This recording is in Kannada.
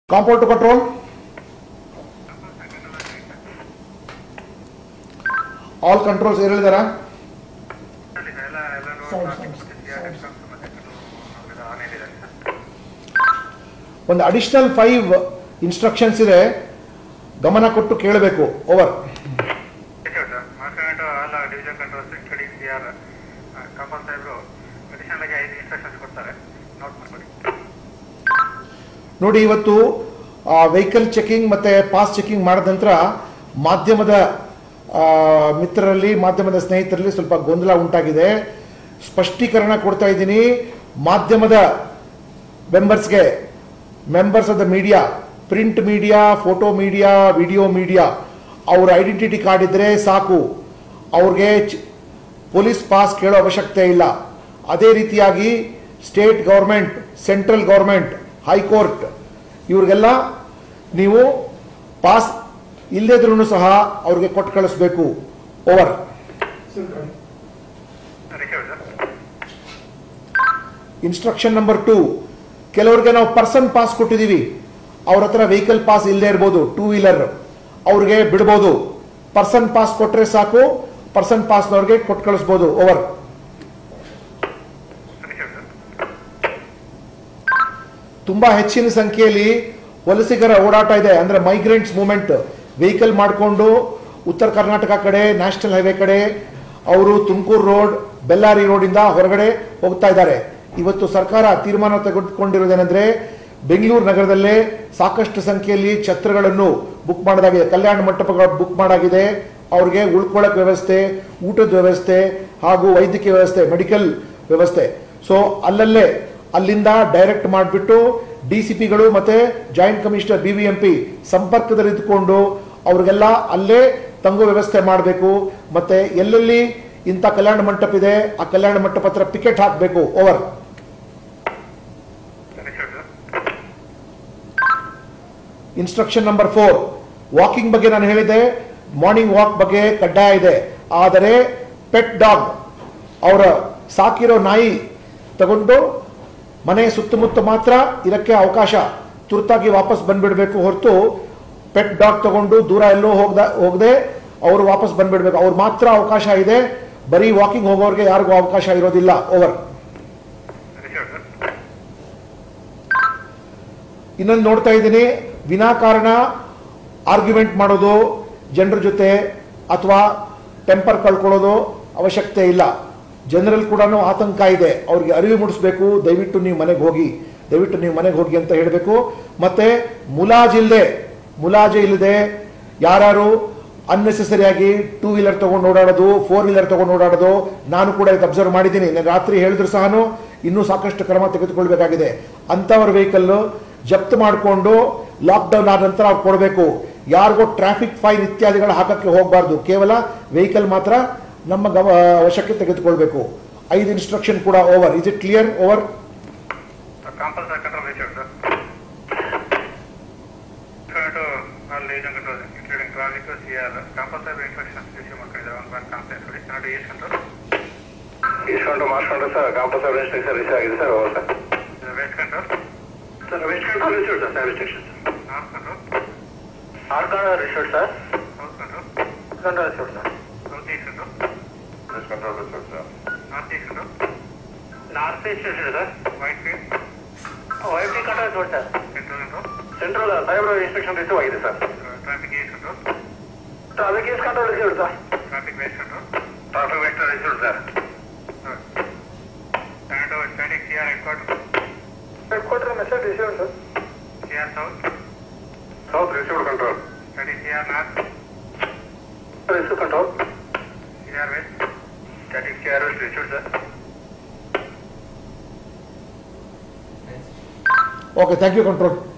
compound to control all controls ಹೇಳಿದಾರ ಒಂದು ಅಡಿಷನಲ್ ಫೈವ್ ಇನ್ಸ್ಟ್ರಕ್ಷನ್ಸ್ ಇದೆ ಗಮನ ಕೊಟ್ಟು ಕೇಳಬೇಕು over market all division controls including C R ಕಂಪಲ್ ಸಾಹೇಬ್ರು ಅಡಿಷನಲ್ ಆಗಿ ಐದು ಇನ್ಸ್ಟ್ರಕ್ಷನ್ಸ್ ಕೊಡ್ತಾರೆ ನೋಟ್ ಮಾಡ್ಕೊಳ್ಳಿ ನೋಡಿ ಇವತ್ತು ವೆಹಿಕಲ್ ಚೆಕಿಂಗ್ ಮತ್ತೆ ಪಾಸ್ ಚೆಕಿಂಗ್ ಮಾಡಿದ ನಂತರ ಮಾಧ್ಯಮದ ಆ, ಮಿತ್ರರಲ್ಲಿ ಮಾಧ್ಯಮದ ಸ್ನೇಹಿತರಲ್ಲಿ ಸ್ವಲ್ಪ ಗೊಂದಲ ಉಂಟಾಗಿದೆ ಸ್ಪಷ್ಟೀಕರಣ ಕೊಡ್ತಾ ಇದ್ದೀನಿ ಮಾಧ್ಯಮದ ಮೆಂಬರ್ಸ್ಗೆ members of the media print media photo media video media ಅವ್ರ ಐಡೆಂಟಿಟಿ ಕಾರ್ಡ್ ಇದ್ರೆ ಸಾಕು ಅವ್ರಿಗೆ ಚ- ಪೊಲೀಸ್ ಪಾಸ್ ಕೇಳೋ ಅವಶ್ಯಕತೆ ಇಲ್ಲ ಅದೇ ರೀತಿಯಾಗಿ state government central government high court ಇವ್ರಿಗೆಲ್ಲ ನೀವು ಪಾಸ್ ಇಲ್ಲದಿದ್ರೂ ಸಹ ಅವ್ರಿಗೆ ಕೊಟ್ಟು ಕಳಿಸ್ಬೇಕು over receive sir instruction number two ಕೆಲವರಿಗೆ ನಾವು ಪರ್ಸನ್ ಪಾಸ್ ಕೊಟ್ಟಿದ್ದೀವಿ ಅವ್ರ ಹತ್ರ ವೆಹಿಕಲ್ ಪಾಸ್ ಇಲ್ಲದೆ ಇರ್ಬೋದು ಟೂ ವೀಲರ್ ಅವ್ರಿಗೆ ಬಿಡ್ಬೋದು ಪರ್ಸನ್ ಪಾಸ್ ಕೊಟ್ರೆ ಸಾಕು ಪರ್ಸನ್ ಪಾಸ್ನವ್ರಿಗೆ ಕೊಟ್ಟು ಕಳಿಸ್ಬೋದು ಓವರ್ ರಿಸೀವ್ ಸರ್ ತುಂಬಾ ಹೆಚ್ಚಿನ ಸಂಖ್ಯೆಯಲ್ಲಿ ವಲಸಿಗರ ಓಡಾಟ ಇದೆ ಅಂದ್ರೆ ಮೈಗ್ರೆಂಟ್ಸ್ ಮೂವ್ಮೆಂಟ್ ವೆಹಿಕಲ್ ಮಾಡಿಕೊಂಡು ಉತ್ತರ ಕರ್ನಾಟಕ ಕಡೆ ನ್ಯಾಷನಲ್ ಹೈವೇ ಕಡೆ ಅವರು ತುಮಕೂರು ರೋಡ್ ಬೆಳ್ಳಾರಿ ರೋಡಿಂದ ಹೊರಗಡೆ ಹೋಗ್ತಾ ಇದ್ದಾರೆ ಇವತ್ತು ಸರ್ಕಾರ ತೀರ್ಮಾನ ತೆಗೆದುಕೊಂಡಿರೋದೇನೆಂದ್ರೆ ಬೆಂಗಳೂರು ನಗರದಲ್ಲೇ ಸಾಕಷ್ಟು ಸಂಖ್ಯೆಯಲ್ಲಿ ಛತ್ರಗಳನ್ನು ಬುಕ್ ಮಾಡಲಾಗಿದೆ ಕಲ್ಯಾಣ ಮಂಟಪಗಳು ಬುಕ್ ಮಾಡಾಗಿದೆ ಅವ್ರಿಗೆ ಉಳ್ಕೊಳ್ಳೋಕೆ ವ್ಯವಸ್ಥೆ ಊಟದ ವ್ಯವಸ್ಥೆ ಹಾಗೂ ವೈದ್ಯಕೀಯ ವ್ಯವಸ್ಥೆ ಮೆಡಿಕಲ್ ವ್ಯವಸ್ಥೆ ಸೊ ಅಲ್ಲಲ್ಲೇ ಅಲ್ಲಿಂದ ಡೈರೆಕ್ಟ್ ಮಾಡಿಬಿಟ್ಟು ಡಿ ಸಿ ಪಿಗಳು ಮತ್ತೆ joint commissioner B V M P ಸಂಪರ್ಕದಲ್ಲಿ ಇದ್ಕೊಂಡು ಅವ್ರಿಗೆಲ್ಲ ಅಲ್ಲೇ ತಂಗು ವ್ಯವಸ್ಥೆ ಮಾಡಬೇಕು ಮತ್ತೆ ಎಲ್ಲೆಲ್ಲಿ ಇಂಥ ಕಲ್ಯಾಣ ಮಂಟಪ ಇದೆ ಆ ಕಲ್ಯಾಣ ಮಂಟಪ ಹತ್ರ ಪಿಕೆಟ್ ಹಾಕಬೇಕು over receive sir instruction number four walking ಬಗ್ಗೆ ನಾನು ಹೇಳಿದೆ ಮಾರ್ನಿಂಗ್ ವಾಕ್ ಬಗ್ಗೆ ಕಡ್ಡಾಯ ಇದೆ ಆದರೆ ಪೆಟ್ ಡಾಗ್ ಅವರ ಸಾಕಿರೋ ನಾಯಿ ತಗೊಂಡು ಮನೆ ಸುತ್ತಮುತ್ತ ಮಾತ್ರ ಇದಕ್ಕೆ ಅವಕಾಶ ತುರ್ತಾಗಿ ವಾಪಸ್ ಬಂದ್ಬಿಡ್ಬೇಕು ಹೊರತು ಪೆಟ್ ಡಾಗ್ ತಗೊಂಡು ದೂರ ಎಲ್ಲೋ ಹೋಗ್ದ ಹೋಗದೆ ಅವರು ವಾಪಸ್ ಬಂದ್ಬಿಡ್ಬೇಕು ಅವ್ರು ಮಾತ್ರ ಅವಕಾಶ ಇದೆ ಬರೀ ವಾಕಿಂಗ್ ಹೋಗೋರಿಗೆ ಯಾರಿಗೂ ಅವಕಾಶ ಇರೋದಿಲ್ಲ ಓವರ್ ರಿಸೀವ್ ಸರ್ ಇನ್ನೊಂದು ನೋಡ್ತಾ ಇದ್ದೀನಿ ವಿನಾಕಾರಣ ಆರ್ಗ್ಯುಮೆಂಟ್ ಮಾಡೋದು ಜನರ ಜೊತೆ ಅಥವಾ ಟೆಂಪರ್ ಕಳ್ಕೊಳ್ಳೋದು ಅವಶ್ಯಕತೆ ಇಲ್ಲ ಜನರಲ್ಲಿ ಕೂಡ ಆತಂಕ ಇದೆ ಅವ್ರಿಗೆ ಅರಿವು ಮೂಡಿಸ್ಬೇಕು ದಯವಿಟ್ಟು ನೀವು ಮನೆಗೆ ಹೋಗಿ ದಯವಿಟ್ಟು ನೀವು ಮನೆಗೆ ಹೋಗಿ ಅಂತ ಹೇಳಬೇಕು ಮತ್ತೆ ಮುಲಾಜಿಲ್ಲದೆ ಮುಲಾಜೆ ಇಲ್ಲದೆ ಯಾರು ಅನ್ನೆಸೆಸರಿಯಾಗಿ ಟೂ ವೀಲರ್ ತಗೊಂಡು ಓಡಾಡೋದು ಫೋರ್ ವೀಲರ್ ತಗೊಂಡು ಓಡಾಡೋದು ನಾನು ಕೂಡ ಇದು ಅಬ್ಸರ್ವ್ ಮಾಡಿದ್ದೀನಿ ನಾನು ರಾತ್ರಿ ಹೇಳಿದ್ರು ಸಹ ಇನ್ನೂ ಸಾಕಷ್ಟು ಕ್ರಮ ತೆಗೆದುಕೊಳ್ಬೇಕಾಗಿದೆ ಅಂಥವ್ರ ವೆಹಿಕಲ್ ಜಪ್ತ್ ಮಾಡಿಕೊಂಡು ಲಾಕ್ಡೌನ್ ಆದ ನಂತರ ಅವ್ರು ಕೊಡಬೇಕು ಯಾರಿಗೂ ಟ್ರಾಫಿಕ್ ಫೈನ್ ಇತ್ಯಾದಿಗಳು ಹಾಕಕ್ಕೆ ಹೋಗಬಾರ್ದು ಕೇವಲ ವೆಹಿಕಲ್ ಮಾತ್ರ ನಮ್ಮ ಗಮ ವಶಕ್ಕೆ ತೆಗೆದುಕೊಳ್ಬೇಕು ಐದು ಇನ್ಸ್ಟ್ರಕ್ಷನ್ ಕೂಡ over is it clear over compulsory control receive sir to all division control including traffic C R compulsory instructions receive ಮಾಡ್ಕೊಂಡಿದ್ದಾರೆ ಒನ್ ಪಾಯಿಂಟ್ ಕಾನ್ಸೆಂಟ್ ನೋಡಿ ನೋಡಿ ಈಸ್ಟ್ ಕಂಟ್ರೋಲ್ ಇಸ್ಕೊಂಡು ಮಾಡಿಸ್ಕೊಂಡು ಸರ್ ಕಾಂಪಲ್ಸರಿ ರಿಸ್ಟ್ರಿಕ್ಷನ್ ರಿಸೀವ್ ಆಗಿದೆ ಸರ್ ಹೌದು sir west control sir west control receive sir sir restriction north control ಆರ್ಕಾಣ receive sir south control control receive sir south east control west control receive sir north East control north east receive sir Whitefield Y P control receive sir central control central ಸಾಹೇಬ್ರ ಇನ್ಸ್ಟ್ರಕ್ಷನ್ ರಿಸೀವ್ ಆಗಿದೆ sir traffic east control traffic east control receive sir traffic west control traffic west receive sir tomato static C R headquarter headquarter message receive sir C R south south receive control static C R north receive control C R west static C R west receive sir okay thank you control